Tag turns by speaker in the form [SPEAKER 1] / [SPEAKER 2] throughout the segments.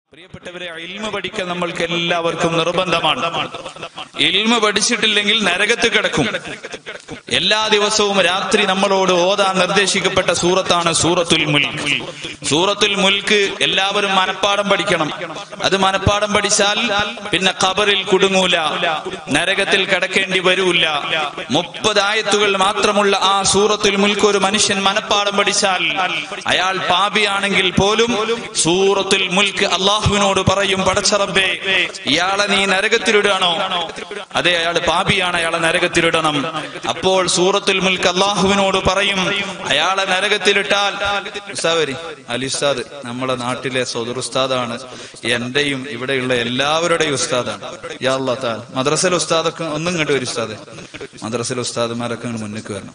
[SPEAKER 1] പ്രിയപ്പെട്ടവരെ ഇൽമ പഠിക്കൽ നമ്മൾക്ക് എല്ലാവർക്കും നിർബന്ധമാണ് ഇൽമ പഠിച്ചിട്ടില്ലെങ്കിൽ നരകത്ത് കിടക്കും എല്ലാ ദിവസവും രാത്രി നമ്മളോട് ഓതാൻ നിർദ്ദേശിക്കപ്പെട്ട സൂറത്താണ് സൂറത്തുൽ മുൽക്ക് സൂറത്തുൽ മുൽക്ക് എല്ലാവരും മനപ്പാടം പഠിക്കണം അത് മനപ്പാടം പഠിച്ചാൽ പിന്നെ ഖബറിൽ കുടുങ്ങൂല നരകത്തിൽ കിടക്കേണ്ടി വരൂല മുപ്പത് ആയത്തുകൾ മാത്രമുള്ള ആ സൂറത്തുൽ മുൽക്ക് ഒരു മനുഷ്യൻ മനപ്പാടം പഠിച്ചാൽ അയാൾ പാപിയാണെങ്കിൽ പോലും സൂറത്തുൽ മുൽക്ക് അള്ളാഹുവിനോട് പറയും പടച്ചറബേ ഇയാളെ നീ നരകത്തിലിടാണോ അതെ അയാൾ പാപിയാണ് അയാളെ നരകത്തിലിടണം അപ്പോൾ സൂറത്തുൽ മുൽക്ക് അള്ളാഹുവിനോട് പറയും അയാളെ നരകത്തിലിട്ടാൽ ഉസ്താദ് അലി ഉസ്താദ് നമ്മുടെ നാട്ടിലെ സദുർ ഉസ്താദാണ് എന്റെയും ഇവിടെയുള്ള എല്ലാവരുടെയും ഉസ്താദാണ് യാ അല്ലാ താൽ മദ്രസയിലെ ഉസ്താദൊക്കെ ഒന്നും ഇങ്ങോട്ട് വരും ഉസ്താദ് മദ്രസയിലെ ഉസ്താദുമാരൊക്കെ ഇങ്ങട് മുന്നിക്ക് വരണം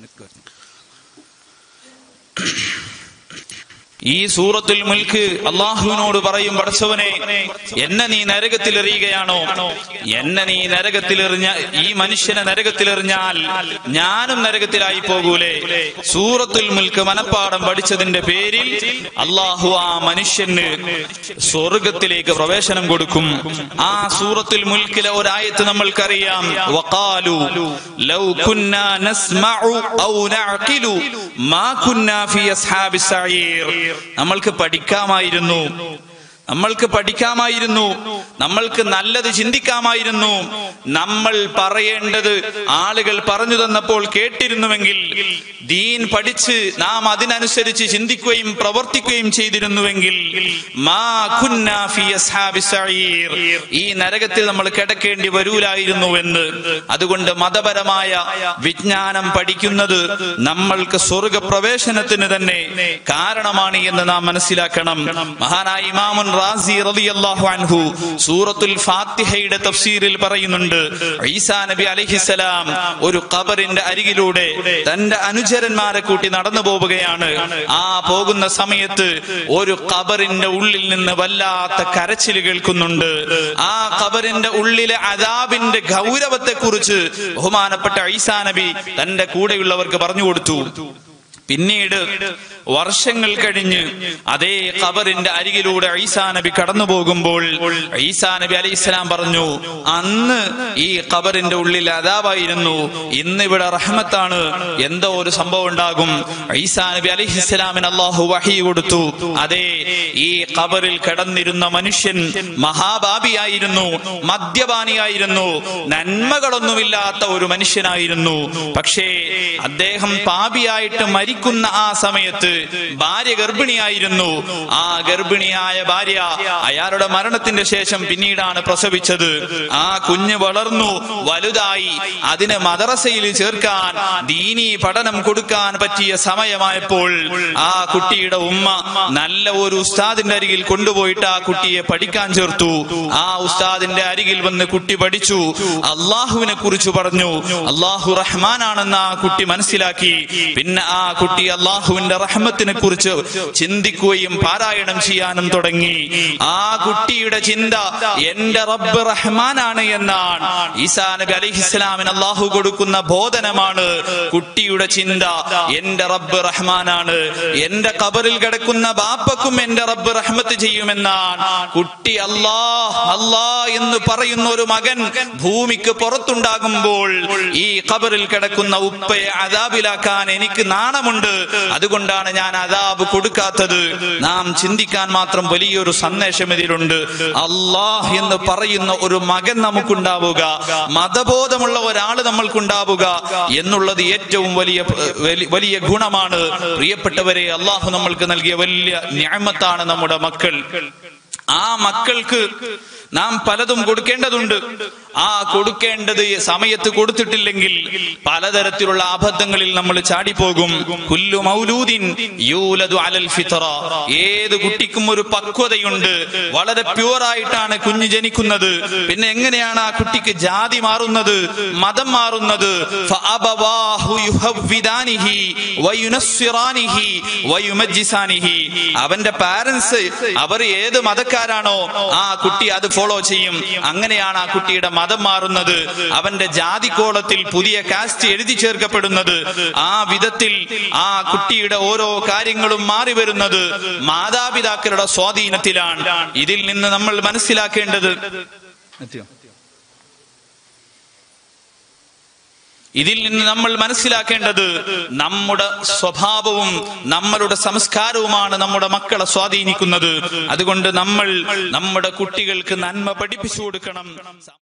[SPEAKER 1] ഈ സൂറത്തുൽ മുൽക്ക് അള്ളാഹുവിനോട് പറയും പടച്ചവനെ എന്നെ നീ നരകത്തിൽ എറിയുകയാണോ എന്നെ നീ നരകത്തിലെറിഞ്ഞ ഈ മനുഷ്യനെ നരകത്തിലെറിഞ്ഞാൽ ഞാനും നരകത്തിലായി പോകൂലേ സൂറത്തുൽ മുൽക്ക് മനപ്പാടം പഠിച്ചതിന്റെ പേരിൽ അള്ളാഹു ആ മനുഷ്യന് സ്വർഗത്തിലേക്ക് പ്രവേശനം കൊടുക്കും ആ സൂറത്തുൽ മുൽക്കിലെ ഒരായത്ത് നമ്മൾക്കറിയാം വഖാലു ലൗ കുന്നാ നസ്മഉ ഔ നഅഖിലു മാ കുന്നാ ഫി അസ്ഹാബിസ് സഈർ നമ്മൾക്ക് പഠിക്കാമായിരുന്നു നമ്മൾക്ക് പഠിക്കാമായിരുന്നു നമ്മൾക്ക് നല്ലത് ചിന്തിക്കാമായിരുന്നു നമ്മൾ പറയേണ്ടത് ആളുകൾ പറഞ്ഞു തന്നപ്പോൾ കേട്ടിരുന്നുവെങ്കിൽ ദീൻ പഠിച്ച് നാം അതിനനുസരിച്ച് ചിന്തിക്കുകയും പ്രവർത്തിക്കുകയും ചെയ്തിരുന്നുവെങ്കിൽ മാ കുന്നാ ഫി അസ്ഹാബി സഈർ. ഈ നരകത്തിൽ നമ്മൾ കിടക്കേണ്ടി വരൂലായിരുന്നുവെന്ന് അതുകൊണ്ട് മതപരമായ വിജ്ഞാനം പഠിക്കുന്നത് നമ്മൾക്ക് സ്വർഗ പ്രവേശനത്തിന് തന്നെ കാരണമാണ് എന്ന് നാം മനസ്സിലാക്കണം മഹാനായ ഇമാമുൻ റാസി റളിയല്ലാഹു അൻഹു സൂറത്തുൽ ഫാത്തിഹയുടെ തഫ്സീറിൽ പറയുന്നുണ്ട് ഈസാ നബി അലൈഹിസ്സലാം ഒരു ഖബറിന്റെ അരികിലൂടെ തന്റെ അനുചരന്മാരെ കൂട്ടി നടന്നു പോവുകയാണ് ആ പോകുന്ന സമയത്ത് ഒരു ഖബറിന്റെ ഉള്ളിൽ നിന്ന് വല്ലാത്ത കരച്ചിൽ കേൾക്കുന്നുണ്ട് ആ ഖബറിന്റെ ഉള്ളിലെ അദാബിന്റെ ഗൗരവത്തെ കുറിച്ച് ബഹുമാനപ്പെട്ട ഈസാ നബി തന്റെ കൂടെയുള്ളവർക്ക് പറഞ്ഞു കൊടുത്തു പിന്നീട് വർഷങ്ങൾ കഴിഞ്ഞ് അതേ ഖബറിന്റെ അരികിലൂടെ ഈസാ നബി കടന്നു പോകുമ്പോൾ ഈസാ നബി അലൈഹി ഇസ്ലാം പറഞ്ഞു അന്ന് ഈ ഖബറിന്റെ ഉള്ളിൽ അതാവായിരുന്നു ഇന്ന് ഇവിടെ റഹ്മത്താണ് എന്തോ ഒരു സംഭവം ഉണ്ടാകും ഈസാ നബി അലൈഹി ഇസ്ലാമിന് അള്ളാഹു വഹി കൊടുത്തു അതെ ഈ ഖബറിൽ കിടന്നിരുന്ന മനുഷ്യൻ മഹാഭാപിയായിരുന്നു മദ്യപാനിയായിരുന്നു നന്മകളൊന്നുമില്ലാത്ത ഒരു മനുഷ്യനായിരുന്നു പക്ഷേ അദ്ദേഹം പാപിയായിട്ട് മരിക്കുന്ന ആ സമയത്ത് ഭാര്യ ഗർഭിണിയായിരുന്നു ആ ഗർഭിണിയായ ഭാര്യ അയാളുടെ മരണത്തിന്റെ ശേഷം പിന്നീടാണ് പ്രസവിച്ചത് ആ കുഞ്ഞ് വളർന്നു വലുതായി അതിനെ മദ്രസയിൽ ചേർക്കാൻ ദീനി പഠനം കൊടുക്കാൻ പറ്റിയ സമയമായപ്പോൾ ആ കുട്ടിയുടെ ഉമ്മ നല്ല ഒരു ഉസ്താദിന്റെ അരികിൽ കൊണ്ടുപോയിട്ട് ആ കുട്ടിയെ പഠിക്കാൻ ചേർത്തു ആ ഉസ്താദിന്റെ അരികിൽ വന്ന് കുട്ടി പഠിച്ചു അള്ളാഹുവിനെ കുറിച്ച് പറഞ്ഞു അള്ളാഹു റഹ്മാനാണെന്ന് ആ കുട്ടി മനസ്സിലാക്കി പിന്നെ ആ കുട്ടി അള്ളാഹുവിന്റെ റഹ്മത്തിനെ കുറിച്ച് ചിന്തിക്കുകയും പാരായണം ചെയ്യാനും തുടങ്ങി ആ കുട്ടിയുടെ ചിന്ത എന്റെ റബ്ബ് റഹ്മാനാണ് എന്നാണ് ഈസാ നബി അലിഹിസ്ലാമിന് അള്ളാഹു കൊടുക്കുന്ന ബോധനമാണ് കുട്ടിയുടെ ചിന്ത എന്റെ റബ്ബ് റഹ്മാനാണ് എന്റെ കബറിൽ കിടക്കുന്ന ബാപ്പക്കും എന്റെ റബ്ബ് റഹ്മത്ത് ചെയ്യുമെന്നാണ് കുട്ടി അല്ലാ അല്ലാ എന്ന് പറയുന്ന ഒരു മകൻ ഭൂമിക്ക് പുറത്തുണ്ടാകുമ്പോൾ ഈ കബറിൽ കിടക്കുന്ന ഉപ്പയെ അതാബിലാക്കാൻ എനിക്ക് നാണമുണ്ട് അതുകൊണ്ടാണ് ഞാൻ അതാബ് കൊടുക്കാത്തത് നാം ചിന്തിക്കാൻ മാത്രം വലിയൊരു സന്ദേശം ഇതിലുണ്ട് അള്ളാഹ് എന്ന് പറയുന്ന ഒരു മകൻ നമുക്കുണ്ടാവുക മതബോധമുള്ള ഒരാൾ നമ്മൾക്കുണ്ടാവുക എന്നുള്ളത് ഏറ്റവും വലിയ വലി- വലിയ ഗുണമാണ് പ്രിയപ്പെട്ടവരെ അള്ളാഹു നമ്മൾക്ക് നൽകിയ വലിയ ന്യായമത്താണ് നമ്മുടെ മക്കൾ ആ മക്കൾക്ക് നാം പലതും കൊടുക്കേണ്ടതുണ്ട് ആ കൊടുക്കേണ്ടത് സമയത്ത് കൊടുത്തിട്ടില്ലെങ്കിൽ പലതരത്തിലുള്ള അബദ്ധങ്ങളിൽ നമ്മൾ ചാടിപ്പോകും കുല്ലു മൗലൂദിൻ യൂലദു അലൽ ഫിത്ര ഏത് കുട്ടിക്കും ഒരു പക്വതയുണ്ട് വളരെ പ്യൂർ ആയിട്ടാണ് കുഞ്ഞ് ജനിക്കുന്നത് പിന്നെ എങ്ങനെയാണ് ആ കുട്ടിക്ക് ജാതി മാറുന്നത് മതം മാറുന്നത് ഫഅബവാഹു യുഹവ്വിദാനിഹി വയുനസ്സിറാനിഹി വയുമജ്ജിസാനിഹി അവന്റെ പാരന്റ്സ് അവർ ഏത് മതക്കാരാണോ ആ കുട്ടി അത് ഫോളോ ചെയ്യും അങ്ങനെയാണ് ആ കുട്ടിയുടെ മതം മാറുന്നത് അവന്റെ ജാതിക്കോളത്തിൽ പുതിയ കാസ്റ്റ് എഴുതി ചേർക്കപ്പെടുന്നത് ആ വിധത്തിൽ ആ കുട്ടിയുടെ ഓരോ കാര്യങ്ങളും മാറി വരുന്നത് മാതാപിതാക്കളുടെ സ്വാധീനത്തിലാണ് ഇതിൽ നിന്ന് നമ്മൾ മനസ്സിലാക്കേണ്ടത് ഇതിൽ നിന്ന് നമ്മൾ മനസ്സിലാക്കേണ്ടത് നമ്മുടെ സ്വഭാവവും നമ്മളുടെ സംസ്കാരവുമാണ് നമ്മുടെ മക്കളെ സ്വാധീനിക്കുന്നത് അതുകൊണ്ട് നമ്മൾ നമ്മുടെ കുട്ടികൾക്ക് നന്മ പഠിപ്പിച്ചു കൊടുക്കണം